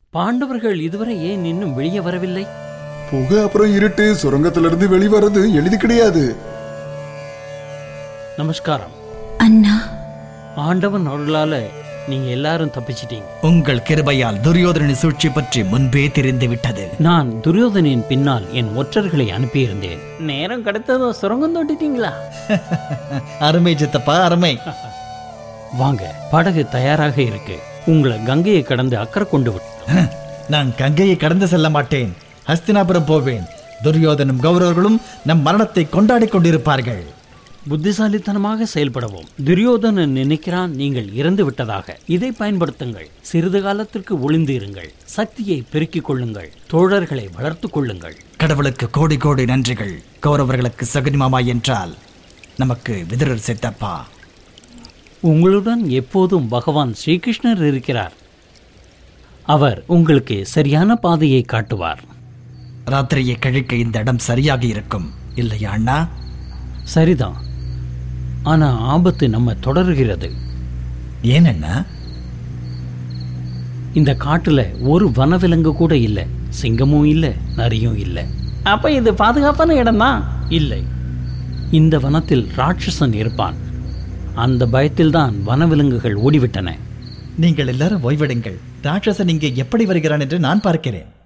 பாண்டவர்கள் இதுவரை ஏன் இன்னும் வெளியே வரவில்லை புகை அப்புறம் இருட்டு சுரங்கத்திலிருந்து வெளிவரது எளிது கிடையாது நமஸ்காரம் அண்ணா ஆண்டவன் அருளால நீங்க எல்லாரும் தப்பிச்சிட்டீங்க உங்கள் கிருபையால் துரியோதனின் சூழ்ச்சி பற்றி முன்பே தெரிந்து விட்டது நான் துரியோதனின் பின்னால் என் ஒற்றர்களை அனுப்பியிருந்தேன் நேரம் கிடைத்ததும் சுரங்கம் தோண்டிட்டீங்களா அருமை சித்தப்பா அருமை வாங்க படகு தயாராக இருக்கு உங்களை கங்கையை கடந்து அக்கறை கொண்டு விட்டு நான் கங்கையை கடந்து செல்ல மாட்டேன் ஹஸ்தினாபுரம் போவேன் துரியோதனும் கௌரவர்களும் நம் மரணத்தை கொண்டாடிக் கொண்டிருப்பார்கள் புத்திசாலித்தனமாக செயல்படவும் துரியோதனன் நினைக்கிறான் நீங்கள் இறந்து விட்டதாக இதை பயன்படுத்துங்கள் சிறிது காலத்திற்கு ஒளிந்து இருங்கள் சக்தியை பெருக்கிக் கொள்ளுங்கள் தோழர்களை வளர்த்துக் கொள்ளுங்கள் கடவுளுக்கு கோடி கோடி நன்றிகள் கௌரவர்களுக்கு சகுனிமாமா என்றால் நமக்கு விதுரர் சித்தப்பா உங்களுடன் எப்போதும் பகவான் ஸ்ரீகிருஷ்ணர் இருக்கிறார் அவர் உங்களுக்கு சரியான பாதையை காட்டுவார் ராத்திரியை கழிக்க இந்த இடம் சரியாக இருக்கும் இல்லையா அண்ணா சரிதான் ஆனா ஆபத்து நம்ம தொடர்கிறது ஏன் அண்ணா இந்த காட்டுல ஒரு வனவிலங்கு கூட இல்ல சிங்கமும் இல்ல நரியும் இல்ல அப்ப இது பாதுகாப்பான இடம்தான் இல்லை இந்த வனத்தில் ராட்சசன் இருப்பான் அந்த பயத்தில்தான் வனவிலங்குகள் ஓடிவிட்டன நீங்கள் எல்லாரும் ஓய்வெடுங்கள் ராட்சசன் இங்கே எப்படி வருகிறான் என்று நான் பார்க்கிறேன்